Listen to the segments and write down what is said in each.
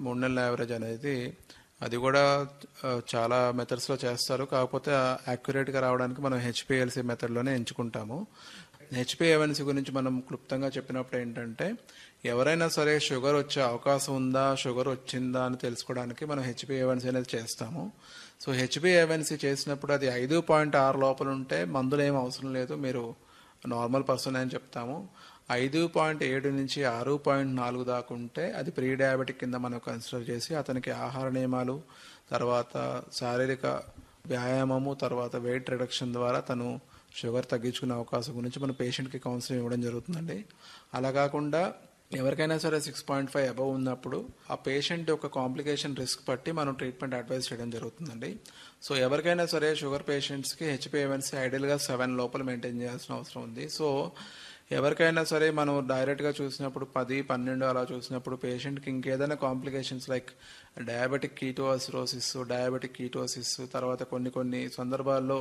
మూడు నెలల యావరేజ్ అనేది అది కూడా ఆ, చాలా మెథడ్స్లో చేస్తారు కాకపోతే యాక్యురేట్గా రావడానికి మనం హెచ్పిఎల్సి మెథడ్లోనే ఎంచుకుంటాము హెచ్పిఏవన్సీ గురించి మనం క్లుప్తంగా చెప్పినప్పుడు ఏంటంటే ఎవరైనా సరే షుగర్ వచ్చే అవకాశం ఉందా షుగర్ వచ్చిందా అని తెలుసుకోవడానికి మనం హెచ్పిఏవన్సీ అనేది చేస్తాము సో హెచ్పిఏవన్సీ చేసినప్పుడు అది ఐదు పాయింట్ ఆరు లోపల ఉంటే మందులు ఏం అవసరం లేదు మీరు నార్మల్ పర్సన్ అని చెప్తాము ఐదు పాయింట్ ఏడు నుంచి ఆరు పాయింట్ నాలుగు దాకా ఉంటే అది ప్రీ డయాబెటిక్ కింద మనం కన్సిడర్ చేసి అతనికి ఆహార నియమాలు తర్వాత శారీరక వ్యాయామము తర్వాత వెయిట్ రిడక్షన్ ద్వారా తను షుగర్ తగ్గించుకునే అవకాశం గురించి మన పేషెంట్కి కౌన్సిలింగ్ ఇవ్వడం జరుగుతుందండి అలా కాకుండా ఎవరికైనా సరే సిక్స్ పాయింట్ ఫైవ్ అబవ్ ఉన్నప్పుడు ఆ పేషెంట్ యొక్క కాంప్లికేషన్ రిస్క్ బట్టి మనం ట్రీట్మెంట్ అడ్వైస్ చేయడం జరుగుతుందండి సో ఎవరికైనా సరే షుగర్ పేషెంట్స్కి హెచ్పిఎవన్సీ ఐడియల్గా సెవెన్ లోపల మెయింటైన్ చేయాల్సిన అవసరం ఉంది సో ఎవరికైనా సరే మనం డైరెక్ట్గా చూసినప్పుడు పది పన్నెండు అలా చూసినప్పుడు పేషెంట్కి ఇంకేదైనా complications like diabetic ketoacidosis diabetic ketosis తర్వాత కొన్ని కొన్ని సందర్భాల్లో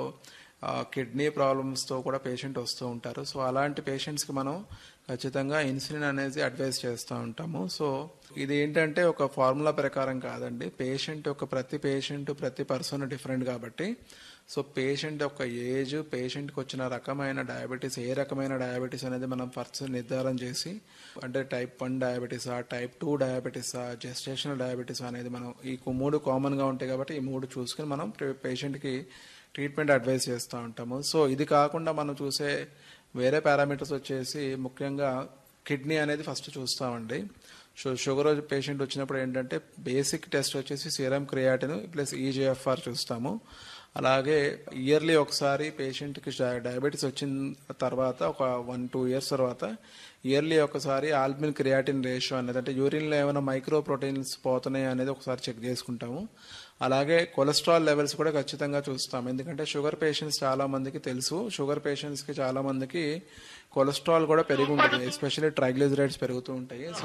కిడ్నీ ప్రాబ్లమ్స్తో కూడా పేషెంట్ వస్తూ ఉంటారు సో అలాంటి పేషెంట్స్కి మనం ఖచ్చితంగా ఇన్సులిన్ అనేది అడ్వైస్ చేస్తూ ఉంటాము సో ఇది ఏంటంటే ఒక ఫార్ములా ప్రకారం కాదండి పేషెంట్ యొక్క ప్రతి పేషెంట్ ప్రతి పర్సన్ డిఫరెంట్ కాబట్టి సో పేషెంట్ యొక్క ఏజ్ పేషెంట్కి వచ్చిన రకమైన డయాబెటీస్ ఏ రకమైన డయాబెటీస్ అనేది మనం ఫస్ట్ నిర్ధారణ చేసి అంటే టైప్ వన్ డయాబెటీసా టైప్ టూ డయాబెటీసా జెస్టేషనల్ డయాబెటీస్ అనేది మనం ఈ మూడు కామన్గా ఉంటాయి కాబట్టి ఈ మూడు చూసుకుని మనం పేషెంట్కి ట్రీట్మెంట్ అడ్వైస్ చేస్తూ ఉంటాము సో ఇది కాకుండా మనం చూసే వేరే పారామీటర్స్ వచ్చేసి ముఖ్యంగా కిడ్నీ అనేది ఫస్ట్ చూస్తామండి సో షుగర్ పేషెంట్ వచ్చినప్పుడు ఏంటంటే బేసిక్ టెస్ట్ వచ్చేసి సీరం క్రియాటిన్ ప్లస్ ఈజీఎఫ్ఆర్ చూస్తాము అలాగే ఇయర్లీ ఒకసారి పేషెంట్కి డయాబెటీస్ వచ్చిన తర్వాత ఒక వన్ టూ ఇయర్స్ తర్వాత ఇయర్లీ ఒకసారి ఆల్బిన్ క్రియాటిన్ రేషియో అనేది అంటే యూరిన్లో ఏమైనా మైక్రో ప్రోటీన్స్ పోతున్నాయి అనేది ఒకసారి చెక్ చేసుకుంటాము అలాగే కొలెస్ట్రాల్ లెవెల్స్ కూడా ఖచ్చితంగా చూస్తాం ఎందుకంటే షుగర్ పేషెంట్స్ చాలా మందికి తెలుసు షుగర్ పేషెంట్స్కి చాలా మందికి కొలెస్ట్రాల్ కూడా పెరిగి ఉంటుంది ఎస్పెషల్లీ ట్రైగ్లిజరైడ్స్ పెరుగుతూ ఉంటాయి సో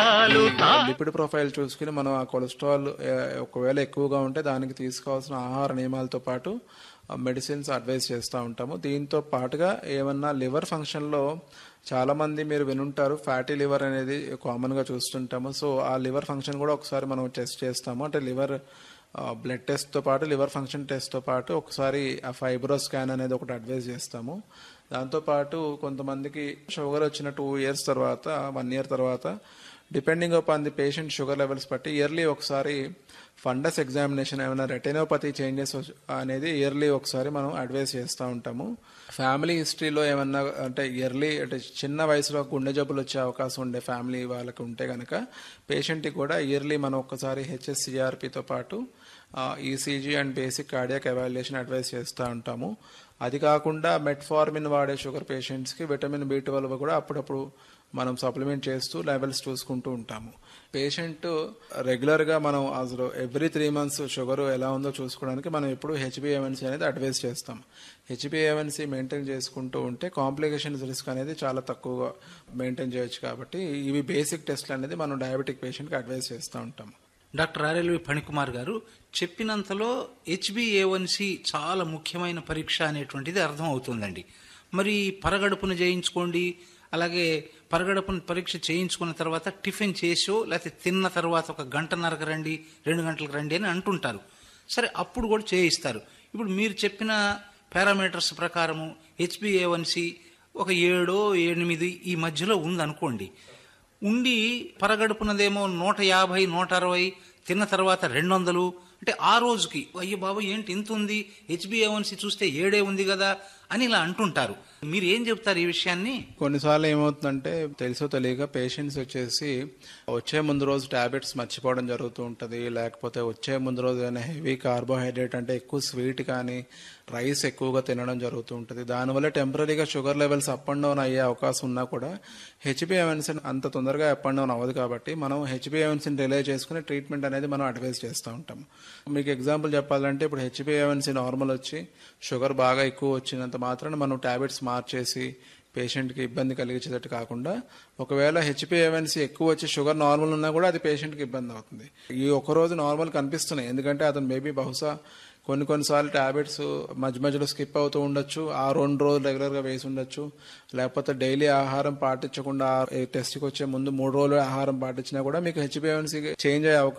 లిపిడ్ ప్రొఫైల్ చూసుకుని మనం ఆ కొలెస్ట్రాల్ ఆ, ఒకవేళ ఎక్కువగా ఉంటే దానికి తీసుకోవాల్సిన ఆహార నియమాలతో పాటు మెడిసిన్స్ అడ్వైస్ చేస్తూ ఉంటాము దీంతో పాటుగా ఏమన్నా లివర్ ఫంక్షన్లో చాలా మంది మీరు వినుంటారు ఫ్యాటీ లివర్ అనేది కామన్గా చూస్తుంటాము సో ఆ లివర్ ఫంక్షన్ కూడా ఒకసారి మనం టెస్ట్ చేస్తాము అంటే లివర్ బ్లడ్ టెస్ట్తో పాటు లివర్ ఫంక్షన్ టెస్ట్తో పాటు ఒకసారి ఆ ఫైబ్రో స్కాన్ అనేది ఒకటి అడ్వైజ్ చేస్తాము దాంతోపాటు కొంతమందికి షుగర్ వచ్చిన టూ ఇయర్స్ తర్వాత వన్ ఇయర్ తర్వాత depending upon the patient sugar levels బట్టి ఇయర్లీ ఒకసారి ఫండస్ ఎగ్జామినేషన్ ఏమైనా రెటినోపతి చేంజెస్ అనేది ఇయర్లీ ఒకసారి మనం అడ్వైస్ చేస్తూ ఉంటాము ఫ్యామిలీ హిస్టరీలో ఏమన్నా అంటే ఇయర్లీ అంటే చిన్న వయసులో గుండె జబ్బులు వచ్చే అవకాశం ఉండే ఫ్యామిలీ వాళ్ళకి ఉంటే కనుక పేషెంట్కి కూడా ఇయర్లీ మనం ఒకసారి హెచ్ఎస్సిఆర్పితో పాటు ECG and basic cardiac evaluation advice చేస్తూ ఉంటాము అది కాకుండా మెట్ఫార్మిన్ వాడే షుగర్ పేషెంట్స్కి విటమిన్ బి ట్వెల్వ్ కూడా అప్పుడప్పుడు మనం సప్లిమెంట్ చేస్తూ లెవెల్స్ చూసుకుంటూ ఉంటాము పేషెంట్ రెగ్యులర్గా మనం అసలు ఎవ్రీ త్రీ మంత్స్ షుగర్ ఎలా ఉందో చూసుకోవడానికి మనం ఎప్పుడు హెచ్బిఏవన్సీ అనేది అడ్వైస్ చేస్తాం హెచ్బిఏవన్సీ మెయింటైన్ చేసుకుంటూ ఉంటే కాంప్లికేషన్స్ రిస్క్ అనేది చాలా తక్కువగా మెయింటైన్ చేయొచ్చు కాబట్టి ఇవి బేసిక్ టెస్ట్లు అనేది మనం డయాబెటిక్ పేషెంట్కి అడ్వైస్ చేస్తూ ఉంటాం డాక్టర్ ఆర్ఎల్వి ఫణికుమార్ గారు చెప్పినంతలో హెచ్బిఏవన్సి చాలా ముఖ్యమైన పరీక్ష అనేటువంటిది అర్థం అవుతుందండి మరి పరగడుపును చేయించుకోండి అలాగే పరగడుపును పరీక్ష చేయించుకున్న తర్వాత టిఫిన్ చేసో లేకపోతే తిన్న తర్వాత ఒక గంటన్నరకు రండి రెండు గంటలకు రండి అని అంటుంటారు సరే అప్పుడు కూడా చేయిస్తారు ఇప్పుడు మీరు చెప్పిన పారామీటర్స్ ప్రకారము హెచ్బిఏవన్సి ఒక ఏడో ఎనిమిది ఈ మధ్యలో ఉందనుకోండి ఉండి పరగడుపునదేమో నూట యాభై నూట అరవై తిన్న తర్వాత రెండు వందలు అంటే ఆ రోజుకి అయ్యో బాబు ఏంటి ఇంత ఉంది హెచ్బిఏవన్సి చూస్తే ఏడే ఉంది కదా అని ఇలా అంటుంటారు మీరు ఏం చెప్తారు ఈ విషయాన్ని కొన్నిసార్లు ఏమవుతుందంటే తెలుసో తెలియక పేషెంట్స్ వచ్చేసి వచ్చే ముందు రోజు టాబ్లెట్స్ మర్చిపోవడం జరుగుతూ ఉంటుంది లేకపోతే వచ్చే ముందు రోజు ఏమైనా హెవీ కార్బోహైడ్రేట్ అంటే ఎక్కువ స్వీట్ కానీ రైస్ ఎక్కువగా తినడం జరుగుతూ ఉంటుంది దానివల్ల టెంపరీగా sugar levels up and down అయ్యే అవకాశం ఉన్నా కూడా హెచ్బిఎవన్సీ అంత తొందరగా అప్ అండ్ డౌన్ అవ్వదు కాబట్టి మనం హెచ్బిఎవన్సీని రిలే చేసుకుని ట్రీట్మెంట్ అనేది మనం అడ్వైస్ చేస్తూ ఉంటాం మీకు ఎగ్జాంపుల్ చెప్పాలంటే ఇప్పుడు హెచ్బిఎవన్సీ నార్మల్ వచ్చి షుగర్ బాగా ఎక్కువ వచ్చినంత మాత్రాన మనం టాబ్లెట్స్ మార్చేసి పేషెంట్కి ఇబ్బంది కలిగించేటట్టు కాకుండా ఒకవేళ హెచ్పిఏవన్సీ ఎక్కువ వచ్చి షుగర్ నార్మల్ ఉన్నా కూడా అది పేషెంట్కి ఇబ్బంది అవుతుంది ఈ ఒక రోజు నార్మల్ కనిపిస్తున్నాయి ఎందుకంటే అతను మేబీ బహుశా కొన్ని కొన్నిసార్లు టాబ్లెట్స్ మధ్య మధ్యలో స్కిప్ అవుతూ ఉండొచ్చు ఆ రెండు రోజులు రెగ్యులర్గా వేసి ఉండొచ్చు లేకపోతే డైలీ ఆహారం పాటించకుండా టెస్ట్కి వచ్చే ముందు మూడు రోజులు ఆహారం పాటించినా కూడా మీకు హెచ్పిఎవన్సీ చేంజ్ అయ్యే అవకాశం